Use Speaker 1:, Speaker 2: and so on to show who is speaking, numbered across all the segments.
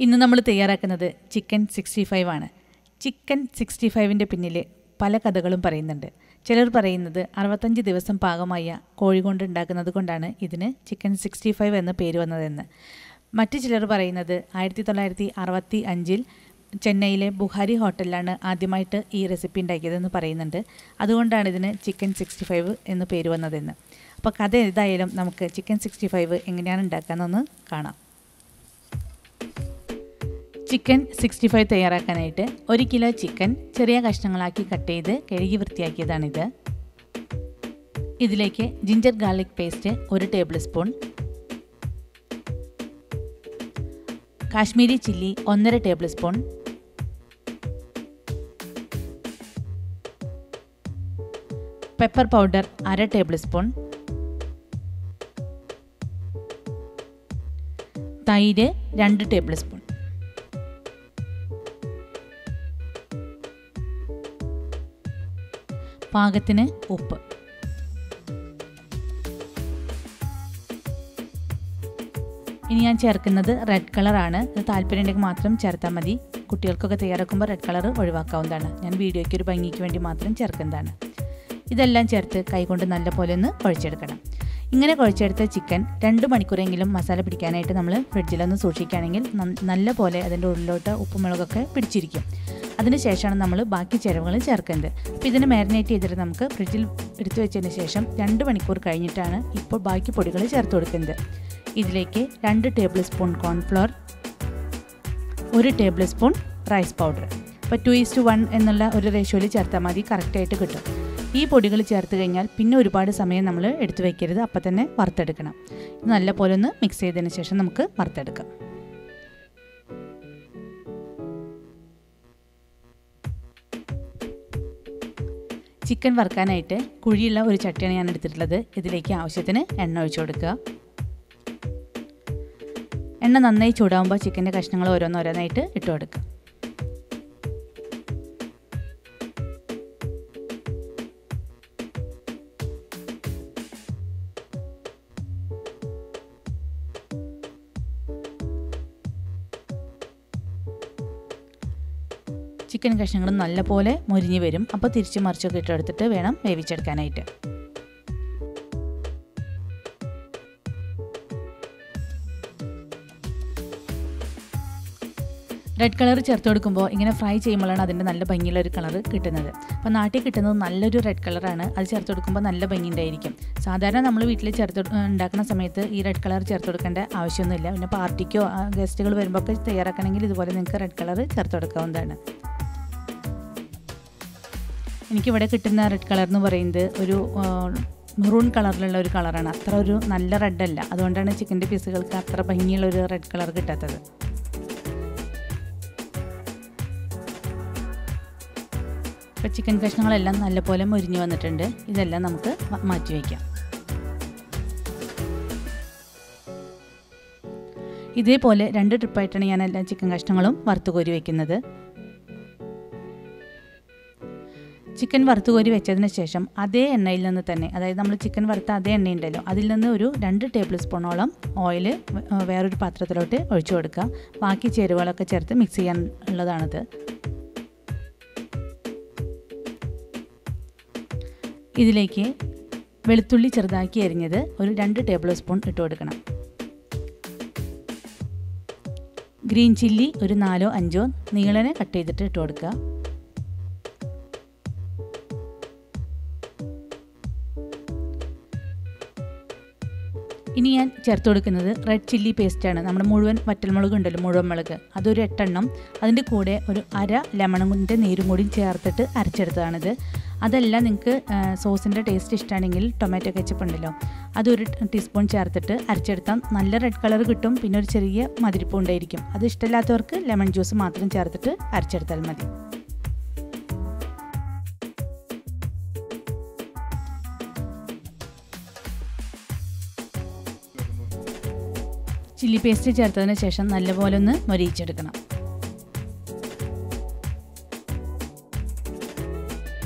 Speaker 1: ഇന്ന് നമ്മൾ തയ്യാറാക്കുന്നത് ചിക്കൻ സിക്സ്റ്റി ഫൈവ് ആണ് ചിക്കൻ സിക്സ്റ്റി ഫൈവിൻ്റെ പിന്നിൽ പല കഥകളും പറയുന്നുണ്ട് ചിലർ പറയുന്നത് അറുപത്തഞ്ച് ദിവസം പാകമായ കോഴി കൊണ്ട് ഉണ്ടാക്കുന്നത് കൊണ്ടാണ് ഇതിന് ചിക്കൻ സിക്സ്റ്റി ഫൈവ് എന്ന പേര് വന്നതെന്ന് മറ്റു ചിലർ പറയുന്നത് ആയിരത്തി തൊള്ളായിരത്തി അറുപത്തി അഞ്ചിൽ ചെന്നൈയിലെ ബുഹാരി ഹോട്ടലിലാണ് ആദ്യമായിട്ട് ഈ റെസിപ്പി ഉണ്ടാക്കിയതെന്ന് പറയുന്നുണ്ട് അതുകൊണ്ടാണ് ഇതിന് ചിക്കൻ സിക്സ്റ്റി ഫൈവ് എന്ന് പേര് വന്നതെന്ന് അപ്പോൾ കഥ ഏതായാലും നമുക്ക് ചിക്കൻ സിക്സ്റ്റി ഫൈവ് എങ്ങനെയാണ് ഉണ്ടാക്കാമെന്നൊന്ന് കാണാം ചിക്കൻ സിക്സ്റ്റി ഫൈവ് തയ്യാറാക്കാനായിട്ട് ഒരു കിലോ ചിക്കൻ ചെറിയ കഷ്ണങ്ങളാക്കി കട്ട് ചെയ്ത് കഴുകി വൃത്തിയാക്കിയതാണിത് ഇതിലേക്ക് ജിഞ്ചർ ഗാർലിക് പേസ്റ്റ് ഒരു ടേബിൾ സ്പൂൺ കാശ്മീരി ചില്ലി ഒന്നര ടേബിൾ സ്പൂൺ പെപ്പർ പൗഡർ അര ടേബിൾ സ്പൂൺ തൈര് രണ്ട് ടേബിൾ സ്പൂൺ പാകത്തിന് ഉപ്പ് ഇനി ഞാൻ ചേർക്കുന്നത് റെഡ് കളറാണ് ഇത് താല്പര്യമുണ്ടെങ്കിൽ മാത്രം ചേർത്താൽ മതി കുട്ടികൾക്കൊക്കെ തയ്യാറാക്കുമ്പോൾ റെഡ് കളർ ഒഴിവാക്കാവുന്നതാണ് ഞാൻ വീഡിയോയ്ക്ക് ഒരു ഭംഗിക്ക് വേണ്ടി മാത്രം ചേർക്കുന്നതാണ് ഇതെല്ലാം ചേർത്ത് കൈകൊണ്ട് നല്ല പോലെ ഒന്ന് കുഴച്ചെടുക്കണം ഇങ്ങനെ കുഴച്ചെടുത്ത ചിക്കൻ രണ്ട് മണിക്കൂറെങ്കിലും മസാല പിടിക്കാനായിട്ട് നമ്മൾ ഫ്രിഡ്ജിലൊന്ന് സൂക്ഷിക്കുകയാണെങ്കിൽ നല്ല പോലെ അതിൻ്റെ ഉള്ളിലോട്ട് ഉപ്പുമുളകൊക്കെ പിടിച്ചിരിക്കും അതിനുശേഷമാണ് നമ്മൾ ബാക്കി ചേരുവകൾ ചേർക്കുന്നത് അപ്പോൾ ഇതിന് മാരിനേറ്റ് ചെയ്തിട്ട് നമുക്ക് ഫ്രിഡ്ജിൽ എടുത്തു വെച്ചതിന് ശേഷം രണ്ട് മണിക്കൂർ കഴിഞ്ഞിട്ടാണ് ഇപ്പോൾ ബാക്കി പൊടികൾ ചേർത്ത് കൊടുക്കുന്നത് ഇതിലേക്ക് രണ്ട് ടേബിൾ സ്പൂൺ കോൺഫ്ലോർ ഒരു ടേബിൾ സ്പൂൺ റൈസ് പൗഡർ അപ്പോൾ ടു ഈസ്റ്റ് വൺ എന്നുള്ള ഒരു റേഷ്യോയിൽ ചേർത്താൽ മതി കറക്റ്റായിട്ട് കിട്ടും ഈ പൊടികൾ ചേർത്ത് കഴിഞ്ഞാൽ പിന്നെ ഒരുപാട് സമയം നമ്മൾ എടുത്തു വയ്ക്കരുത് അപ്പം തന്നെ വറുത്തെടുക്കണം ഇത് നല്ല പോലെ ഒന്ന് മിക്സ് ചെയ്തതിന് ശേഷം നമുക്ക് വറുത്തെടുക്കാം ചിക്കൻ വറുക്കാനായിട്ട് കുഴിയുള്ള ഒരു ചട്ടിയാണ് ഞാൻ എടുത്തിട്ടുള്ളത് ഇതിലേക്ക് ആവശ്യത്തിന് എണ്ണ ഒഴിച്ചു കൊടുക്കുക എണ്ണ നന്നായി ചൂടാകുമ്പോൾ ചിക്കൻ്റെ കഷ്ണങ്ങൾ ഓരോന്നോരോന്നായിട്ട് ഇട്ട് കൊടുക്കുക ചിക്കൻ കഷ്ണങ്ങൾ നല്ലപോലെ മുരിഞ്ഞ് വരും അപ്പോൾ തിരിച്ച് മറിച്ചൊക്കെ ഇട്ടെടുത്തിട്ട് വേണം വേവിച്ചെടുക്കാനായിട്ട് റെഡ് കളർ ചേർത്ത് കൊടുക്കുമ്പോൾ ഇങ്ങനെ ഫ്രൈ ചെയ്യുമ്പോഴാണ് അതിൻ്റെ നല്ല ഭംഗിയുള്ള ഒരു കളർ കിട്ടുന്നത് അപ്പോൾ നാട്ടിൽ കിട്ടുന്നത് നല്ലൊരു റെഡ് കളറാണ് അത് ചേർത്ത് കൊടുക്കുമ്പോൾ നല്ല ഭംഗി ഉണ്ടായിരിക്കും സാധാരണ നമ്മൾ വീട്ടിൽ ചേർത്ത് ഉണ്ടാക്കുന്ന സമയത്ത് ഈ റെഡ് കളർ ചേർത്ത് കൊടുക്കേണ്ട ആവശ്യമൊന്നുമില്ല പിന്നെ പാർട്ടിക്കോ ഗസ്റ്റുകൾ വരുമ്പോൾ ഒക്കെ തയ്യാറാക്കണമെങ്കിൽ ഇതുപോലെ നിങ്ങൾക്ക് റെഡ് കളർ ചേർത്ത് കൊടുക്കാവുന്നതാണ് എനിക്കിവിടെ കിട്ടുന്ന റെഡ് കളർ എന്ന് പറയുന്നത് ഒരു മെറൂൺ കളറിലുള്ള ഒരു കളറാണ് അത്ര ഒരു നല്ല റെഡ് അല്ല അതുകൊണ്ടാണ് ചിക്കൻ്റെ പീസുകൾക്ക് അത്ര ഭംഗിയുള്ള ഒരു റെഡ് കളർ കിട്ടാത്തത് ഇപ്പോൾ ചിക്കൻ കഷ്ണങ്ങളെല്ലാം നല്ലപോലെ മുരിഞ്ഞു വന്നിട്ടുണ്ട് ഇതെല്ലാം നമുക്ക് മാറ്റി വയ്ക്കാം ഇതേപോലെ രണ്ട് ട്രിപ്പായിട്ടാണ് ഞാൻ എല്ലാ ചിക്കൻ കഷ്ണങ്ങളും വറുത്ത് കോരി വയ്ക്കുന്നത് ചിക്കൻ വറുത്ത് കോരി വെച്ചതിന് ശേഷം അതേ എണ്ണയിൽ നിന്ന് തന്നെ അതായത് നമ്മൾ ചിക്കൻ വറുത്ത അതേ എണ്ണയുണ്ടല്ലോ അതിൽ നിന്ന് ഒരു രണ്ട് ടേബിൾ സ്പൂണോളം ഓയിൽ വേറൊരു പാത്രത്തിലോട്ട് ഒഴിച്ചു കൊടുക്കുക ബാക്കി ചേരുവകളൊക്കെ ചേർത്ത് മിക്സ് ചെയ്യാൻ ഉള്ളതാണിത് ഇതിലേക്ക് വെളുത്തുള്ളി ചെറുതാക്കി അരിഞ്ഞത് ഒരു രണ്ട് ടേബിൾ സ്പൂൺ ഇട്ട് കൊടുക്കണം ഗ്രീൻ ചില്ലി ഒരു നാലോ അഞ്ചോ നീളനെ കട്ട് ചെയ്തിട്ട് ഇട്ട് കൊടുക്കുക ഇനി ഞാൻ ചേർത്ത് കൊടുക്കുന്നത് റെഡ് ചില്ലി പേസ്റ്റാണ് നമ്മുടെ മുഴുവൻ വറ്റൽമുളക് ഉണ്ടല്ലോ മുഴുവൻ മുളക് അതൊരു എട്ടെണ്ണം അതിൻ്റെ കൂടെ ഒരു അര ലെമണിൻ്റെ നീരും കൂടി ചേർത്തിട്ട് അരച്ചെടുത്തതാണിത് അതല്ല നിങ്ങൾക്ക് സോസിൻ്റെ ടേസ്റ്റ് ഇഷ്ടമാണെങ്കിൽ ടൊമാറ്റോ കെച്ചപ്പ് ഉണ്ടല്ലോ അതൊരു ടീസ്പൂൺ ചേർത്തിട്ട് അരച്ചെടുത്താൽ നല്ല റെഡ് കളർ കിട്ടും പിന്നെ ഒരു ചെറിയ മതിരിപ്പ് ഉണ്ടായിരിക്കും അത് ഇഷ്ടമില്ലാത്തവർക്ക് ലെമൺ ജ്യൂസ് മാത്രം ചേർത്തിട്ട് അരച്ചെടുത്താൽ മതി ചില്ലി പേസ്റ്റ് ചേർത്തതിന് ശേഷം നല്ലപോലെ ഒന്ന് മൊരിയിച്ചെടുക്കണം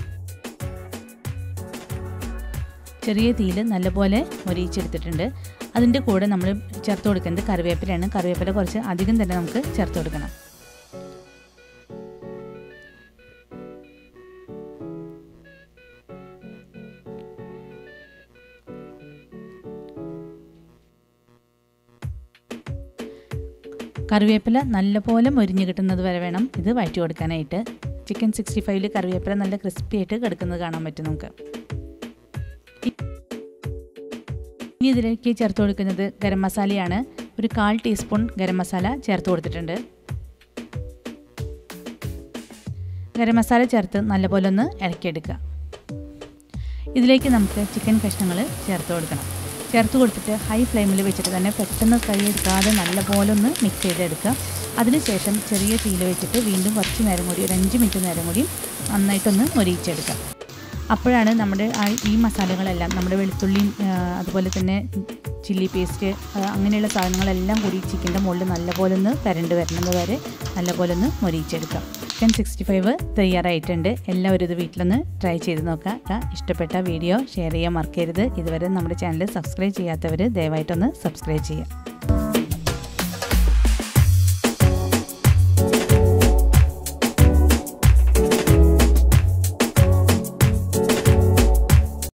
Speaker 1: ചെറിയ തീയിൽ നല്ലപോലെ മൊരിയിച്ചെടുത്തിട്ടുണ്ട് അതിൻ്റെ കൂടെ നമ്മൾ ചേർത്ത് കൊടുക്കുന്നത് കറിവേപ്പിലയാണ് കറിവേപ്പില കുറച്ച് അധികം തന്നെ നമുക്ക് ചേർത്ത് കൊടുക്കണം കറിവേപ്പില നല്ലപോലെ മൊരിഞ്ഞ് കിട്ടുന്നത് വരെ വേണം ഇത് വഴറ്റി കൊടുക്കാനായിട്ട് ചിക്കൻ സിക്സ്റ്റി ഫൈവില് കറിവേപ്പില നല്ല ക്രിസ്പി ആയിട്ട് കിടക്കുന്നത് കാണാൻ പറ്റും നമുക്ക് ഇനി ഇതിലേക്ക് ചേർത്ത് കൊടുക്കുന്നത് ഗരം മസാലയാണ് ഒരു കാൽ ടീസ്പൂൺ ഗരം മസാല ചേർത്ത് കൊടുത്തിട്ടുണ്ട് ഗരം മസാല ചേർത്ത് നല്ലപോലെ ഒന്ന് ഇളക്കിയെടുക്കുക ഇതിലേക്ക് നമുക്ക് ചിക്കൻ കഷ്ണങ്ങൾ ചേർത്ത് കൊടുക്കണം ചേർത്ത് കൊടുത്തിട്ട് ഹൈ ഫ്ലെയിമിൽ വെച്ചിട്ട് തന്നെ പെട്ടെന്ന് കൈ എടുക്കാതെ നല്ലപോലെ ഒന്ന് മിക്സ് ചെയ്തെടുക്കുക അതിനുശേഷം ചെറിയ തീയിൽ വെച്ചിട്ട് വീണ്ടും കുറച്ച് നേരം കൂടി ഒരു അഞ്ച് മിനിറ്റ് നേരം കൂടി നന്നായിട്ടൊന്ന് മൊരിയിച്ചെടുക്കുക അപ്പോഴാണ് നമ്മുടെ ആ ഈ മസാലകളെല്ലാം നമ്മുടെ വെളുത്തുള്ളി അതുപോലെ തന്നെ ചില്ലി പേസ്റ്റ് അങ്ങനെയുള്ള സാധനങ്ങളെല്ലാം കൂടി ചിക്കൻ്റെ മുകളിൽ നല്ലപോലെ ഒന്ന് തരണ്ട് വരുന്നത് വരെ നല്ലപോലെ ഒന്ന് മൊരിയിച്ചെടുക്കാം ചിക്കൻ സിക്സ്റ്റി ഫൈവ് തയ്യാറായിട്ടുണ്ട് എല്ലാവരും ഇത് വീട്ടിലൊന്ന് ട്രൈ ചെയ്ത് നോക്കുക ഇഷ്ടപ്പെട്ട വീഡിയോ ഷെയർ ചെയ്യാൻ മറക്കരുത് ഇതുവരെ നമ്മുടെ ചാനൽ സബ്സ്ക്രൈബ് ചെയ്യാത്തവർ ദയവായിട്ടൊന്ന് സബ്സ്ക്രൈബ് ചെയ്യുക